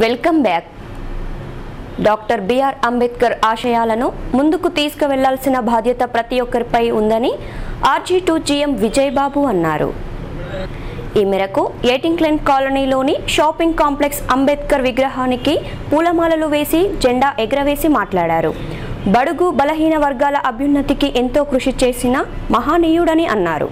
Welcome back doctor B R Ambedkar ఆశయాలను ముందుకు తీసుకువెళ్లాల్సిన బాధ్యత ప్రతి ఒక్కరిపై ఉందని ఆర్జీ టూ జీఎం విజయబాబు అన్నారు ఈ మేరకు ఏటింగ్లెన్ కాలనీలోని షాపింగ్ కాంప్లెక్స్ అంబేద్కర్ విగ్రహానికి పూలమాలలు వేసి జెండా ఎగరవేసి మాట్లాడారు బడుగు బలహీన వర్గాల అభ్యున్నతికి ఎంతో కృషి చేసిన మహానీయుడని అన్నారు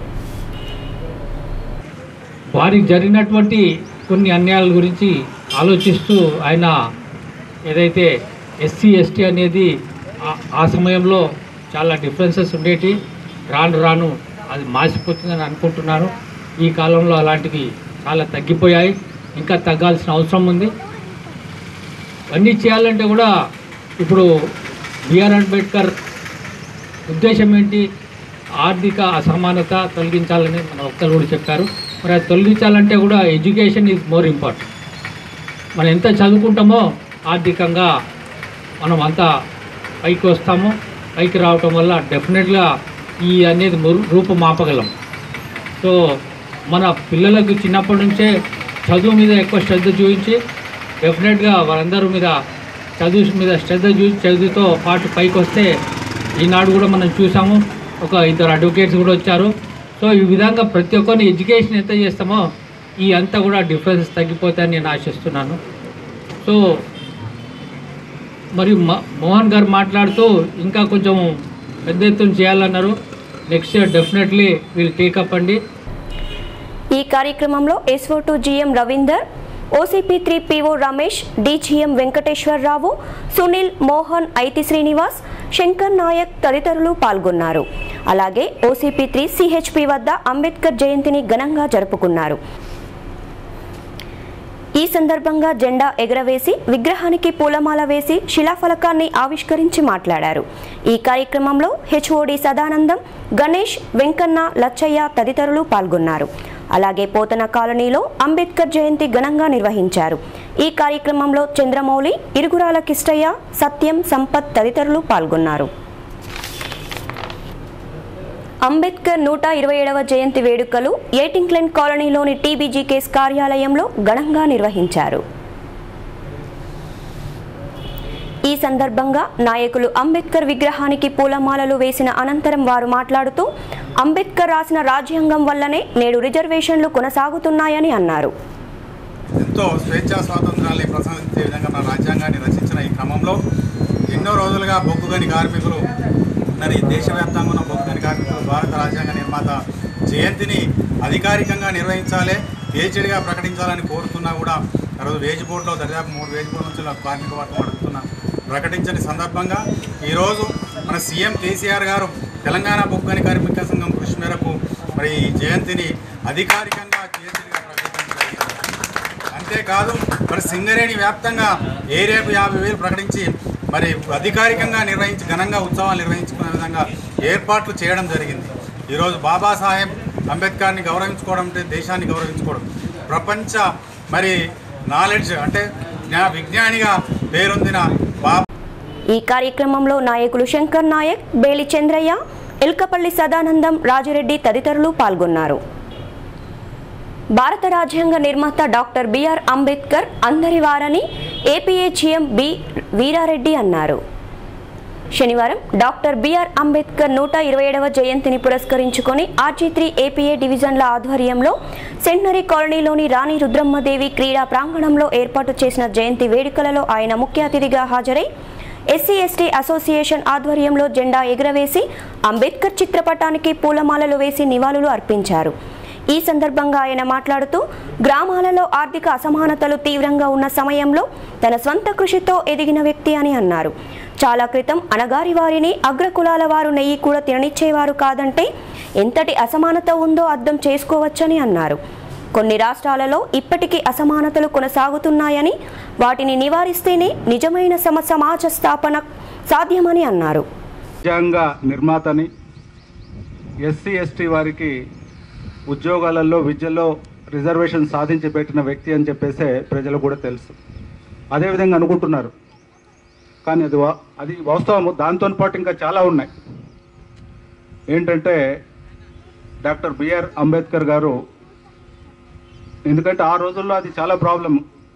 వారికి జరిగినటువంటి కొన్ని అన్యాయాల గురించి ఆలోచిస్తూ ఆయన ఏదైతే ఎస్సీ ఎస్టీ అనేది ఆ- ఆ సమయంలో చాలా డిఫరెన్సెస్ ఉండేటి రాను రాను అది మాసిపోతుందని అనుకుంటున్నాను ఈ కాలంలో అలాంటివి చాలా తగ్గిపోయాయి ఇంకా తగ్గాల్సిన అవసరం ఉంది అన్నీ చేయాలంటే కూడా ఇప్పుడు బిఆర్ అంబేద్కర్ ఉద్దేశం ఏంటి ఆర్థిక అసమానత తొలగించాలని మన వక్తలు కూడా చెప్పారు మరి అది తొలగించాలంటే కూడా ఎడ్యుకేషన్ ఈజ్ మోర్ ఇంపార్టెంట్ మనం ఎంత చదువుకుంటామో ఆర్థికంగా మనం అంతా పైకి వస్తాము పైకి రావటం వల్ల డెఫినెట్గా ఈ అనేది ము- రూపుమాపగలం సో మన పిల్లలకు చిన్నప్పటి నుంచే చదువు మీద ఎక్కువ శ్రద్ధ చూపించి డెఫినెట్గా వారందరూ మీద చదువు మీద శ్రద్ధ చూసి చదువుతో పాటు పైకి వస్తే ఈనాడు కూడా మనం చూసాము ఒక ఇద్దరు అడ్వకేట్స్ కూడా వచ్చారు సో ఈ విధంగా ప్రతి ఒక్కరిని ఎడ్యుకేషన్ ఎంత చేస్తామో ఈ అంతా కూడా డిఫరెన్స్ తగ్గిపోతాయని నేను ఆశిస్తున్నాను సో మరియు మ- మోహన్ గారు మాట్లాడుతూ ఇంకా కొంచెం పెద్ద ఎత్తున చేయాలన్నారు next year definitely will take up అండి ఈ కార్యక్రమంలో SO two GM Ravinder OCP three PO Ramesh DGM Venkateswara Rao Sunil Mohan Aithi Srinivas Shankar Nayak తదితరులు పాల్గొన్నారు అలాగే ఓసీపీ త్రీ సిహెచ్పి వద్ద అంబేద్కర్ జయంతిని ఘనంగా జరుపుకున్నారు ఈ సందర్భంగా జెండా ఎగరవేసి విగ్రహానికి పూలమాల వేసి శిలాఫలకాన్ని ఆవిష్కరించి మాట్లాడారు ఈ కార్యక్రమంలో హెచ్ఓడి సదానందం గణేష్ వెంకన్న లచ్చయ్య తదితరులు పాల్గొన్నారు అలాగే పోతన కాలనీలో అంబేద్కర్ జయంతి ఘనంగా నిర్వహించారు ఈ కార్యక్రమంలో చంద్రమౌళి ఇరుగురాల కిష్టయ్య సత్యం సంపత్ తదితరులు పాల్గొన్నారు అంబేద్కర్ నూట ఇరవై ఏడవ జయంతి వేడుకలు ఏటింగ్లెన్ కాలనీలోని టీబీజీకేస్ కార్యాలయంలో ఘనంగా నిర్వహించారు ఈ సందర్భంగా నాయకులు అంబేద్కర్ విగ్రహానికి పూలమాలలు వేసిన అనంతరం వారు మాట్లాడుతూ అంబేద్కర్ రాసిన రాజ్యాంగం వల్లనే నేడు రిజర్వేషన్లు కొనసాగుతున్నాయని అన్నారు ఎంతో స్వేచ్ఛా స్వాతంత్రాన్ని ప్రసాదించే విధంగా మన రాజ్యాంగాన్ని రచించిన ఈ క్రమంలో ఎన్నో రోజులుగా బొగ్గుగని కార్మికులు మరి దేశవ్యాప్తంగా ఉన్న బొగ్గుగని కార్మికులు భారత రాజ్యాంగ నిర్మాత జయంతిని అధికారికంగా నిర్వహించాలి ఏజెడ్గా ప్రకటించాలని కోరుతున్నా కూడా ఆ రోజు వేజ్ బోర్డులో దర్యాప్తు మూడు వేజ్ బోర్డు నుంచి కార్మిక వర్గం అడుగుతున్న ప్రకటించని సందర్భంగా ఈరోజు మన సీఎం కేసీఆర్ గారు తెలంగాణ బొగ్గని కార్మిక సంఘం కృషి మేరకు మరి ఈ జయంతిని అధికారికంగా జయంతిగా ప్రకటించడం జరిగింది. అంతేకాదు మరి సింగరేణి వ్యాప్తంగా ఏరియాకు యాభై వేలు ప్రకటించి మరి అధికారికంగా నిర్వహించి ఘనంగా ఉత్సవాలు నిర్వహించుకునే విధంగా ఏర్పాట్లు చేయడం జరిగింది ఈరోజు బాబాసాహెబ్ అంబేద్కర్ని గౌరవించుకోవడం అంటే దేశాన్ని గౌరవించుకోవడం ప్రపంచ మరి నాలెడ్జ్ అంటే జ్ఞా విజ్ఞానిగా పేరొందిన బాబా ఈ కార్యక్రమంలో నాయకులు శంకర్ నాయక్ బేలి చంద్రయ్య ఎల్కపల్లి సదానందం రాజిరెడ్డి తదితరులు పాల్గొన్నారు భారత రాజ్యాంగ నిర్మాత డాక్టర్ బిఆర్ అంబేద్కర్ అందరి వారని ఏపీఏజీఎం బి వీరారెడ్డి అన్నారు శనివారం డాక్టర్ బిఆర్ అంబేద్కర్ నూట ఇరవై ఏడవ జయంతిని పురస్కరించుకొని ఆర్జీ త్రీ ఏపీఏ డివిజన్ల ఆధ్వర్యంలో సెంటనరీ కాలనీలోని రాణి రుద్రమ్మదేవి క్రీడా ప్రాంగణంలో ఏర్పాటు చేసిన జయంతి వేడుకలలో ఆయన ముఖ్య అతిథిగా హాజరై ఎస్సీ ఎస్టీ అసోసియేషన్ ఆధ్వర్యంలో జెండా ఎగురవేసి అంబేద్కర్ చిత్రపటానికి పూలమాలలు వేసి నివాళులు అర్పించారు ఈ సందర్భంగా ఆయన మాట్లాడుతూ గ్రామాలలో ఆర్థిక అసమానతలు తీవ్రంగా ఉన్న సమయంలో తన స్వంత కృషితో ఎదిగిన వ్యక్తి అని అన్నారు చాలా క్రితం అణగారి వారిని అగ్రకులాల వారు నెయ్యి కూడా తిననిచ్చేవారు కాదంటే ఎంతటి అసమానత ఉందో అర్థం చేసుకోవచ్చని అన్నారు కొన్ని రాష్ట్రాలలో ఇప్పటికీ అసమానతలు కొనసాగుతున్నాయని వాటిని నివారిస్తేనే నిజమైన సమ సమాజ స్థాపన సాధ్యమని అన్నారు రాజ్యాంగ నిర్మాతని ఎస్సీ ఎస్టీ వారికి ఉద్యోగాలలో విద్యలో రిజర్వేషన్ సాధించి పెట్టిన వ్యక్తి అని చెప్పేసే ప్రజలకు కూడా తెలుసు అదేవిధంగా అనుకుంటున్నారు కానీ అది వా- అది వాస్తవము దాంతో పాటు ఇంకా చాలా ఉన్నాయి ఏంటంటే డాక్టర్ బిఆర్ అంబేద్కర్ గారు ఎందుకంటే ఆ రోజుల్లో అది చాలా ప్రాబ్లం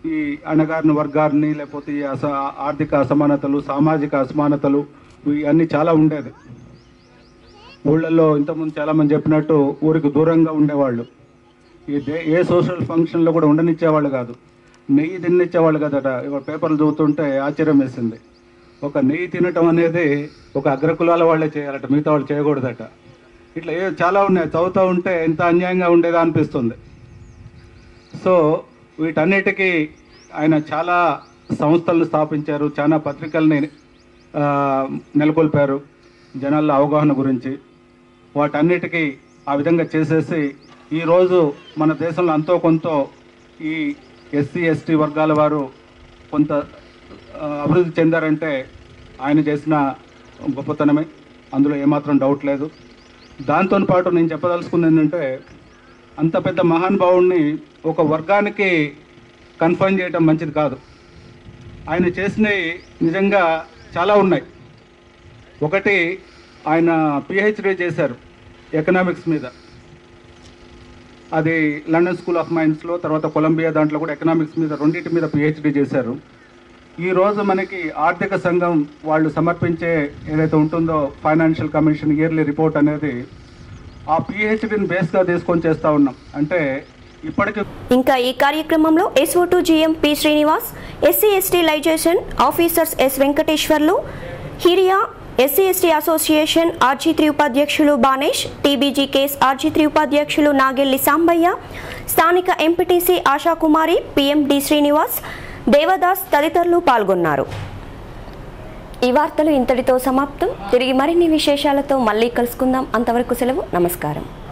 ఈ అణగారిన వర్గాన్ని లేకపోతే ఈ అస ఆర్థిక అసమానతలు సామాజిక అసమానతలు ఇవన్నీ చాలా ఉండేది ఊళ్ళల్లో ఇంతకుముందు చాలామంది చెప్పినట్టు ఊరికి దూరంగా ఉండేవాళ్ళు ఈ దే ఏ సోషల్ ఫంక్షన్లో కూడా ఉండనిచ్చేవాళ్ళు కాదు నెయ్యి తిన్నిచ్చేవాళ్ళు కదట ఇవాళ పేపర్లు చదువుతుంటే ఆశ్చర్యం వేసింది ఒక నెయ్యి తినటం అనేది ఒక అగ్రకులాల వాళ్ళే చేయాలట మిగతా వాళ్ళు చేయకూడదట ఇట్లా ఏ చాలా ఉన్నాయి చదువుతూ ఉంటే ఎంత అన్యాయంగా ఉండేదా అనిపిస్తుంది సో వీటన్నిటికీ ఆయన చాలా సంస్థలను స్థాపించారు చాలా పత్రికల్ని ఆ, నెలకొల్పారు జనాల అవగాహన గురించి వాటన్నిటికీ ఆ విధంగా చేసేసి ఈరోజు మన దేశంలో అంతో కొంత ఈ ఎస్సీ ఎస్టీ వర్గాల వారు కొంత ఆ, అభివృద్ధి చెందారంటే ఆయన చేసిన గొప్పతనమే అందులో ఏమాత్రం డౌట్ లేదు దాంతో పాటు నేను చెప్పదలుచుకుంది ఏంటంటే అంత పెద్ద మహానుభావుడిని ఒక వర్గానికి కన్ఫైన్ చేయటం మంచిది కాదు ఆయన చేసినవి నిజంగా చాలా ఉన్నాయి ఒకటి ఆయన పిహెచ్డి చేశారు ఎకనామిక్స్ మీద అది లండన్ స్కూల్ ఆఫ్ మైన్స్లో తర్వాత కొలంబియా దాంట్లో కూడా ఎకనామిక్స్ మీద రెండింటి మీద పిహెచ్డి చేశారు ఈ రోజు మనకి ఆర్థిక సంఘం వాళ్ళు సమర్పించే ఏదైతే ఉంటుందో ఫైనాన్షియల్ కమిషన్ ఇయర్లీ రిపోర్ట్ అనేది ఆ పిహెచ్డిని బేస్గా తీసుకొని చేస్తూ ఉన్నాం అంటే ఇప్పటికి ఇంకా ఈ కార్యక్రమంలో SO two GM P Srinivas SC ST liaison officers S Venkateswarlu Hiriya SC ST association RG three ఉపాధ్యక్షులు Banesh TBG KS RG three ఉపాధ్యక్షులు నాగెల్లి సాంబయ్య స్థానిక MPTC Ashakumari PM D Srinivas Devadas తదితరులు పాల్గొన్నారు ఈ వార్తలు ఇంతటితో సమాప్తం తిరిగి మరిన్ని విశేషాలతో మళ్ళీ కలుసుకుందాం అంతవరకు సెలవు నమస్కారం